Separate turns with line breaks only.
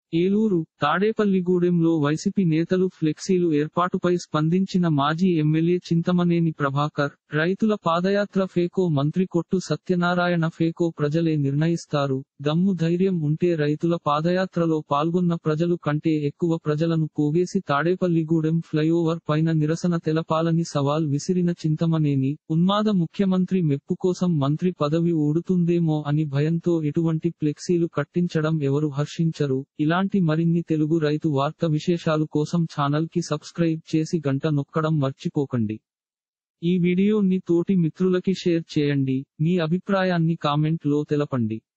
Eluru తాడేపల్లిగూడెంలో YCP నేతలు ఫ్లెక్సీలు ఏర్పాటుపై స్పందించిన మాజీ ఎమ్మెల్యే చింతమనేని ప్రభాకర్ రైతుల పాదయాత్ర ఫేకో మంత్రి కొట్టు సత్యనారాయణ ఫేకో ప్రజలే నిర్ణయిస్తారు దమ్ము ధైర్యం ఉంటే రైతుల పాదయాత్రలో పాల్గొన్న ప్రజలు కంటే ఎక్కువ ప్రజలను పోగేసి తాడేపల్లిగూడెం ఫ్లైఓవర్ పైన నిరసన తెలపాలని సవాల్ విసిరిన చింతమనేని ఉన్మాద ముఖ్యమంత్రి మెప్పు కోసం మంత్రి పదవి ఊడుతుందేమో అని భయంతో ఎటువంటి ఫ్లెక్సీలు కట్టించడం ఎవరు హర్షించరు ఇలాంటి మరిన్ని తెలుగు రైతు వార్త విశేషాలు కోసం ఛానల్ కి సబ్స్క్రైబ్ చేసి గంట నొక్కడం మర్చిపోకండి ఈ వీడియోని తోటి మిత్రులకి షేర్ చేయండి మీ అభిప్రాయాన్ని కామెంట్ లో తెలపండి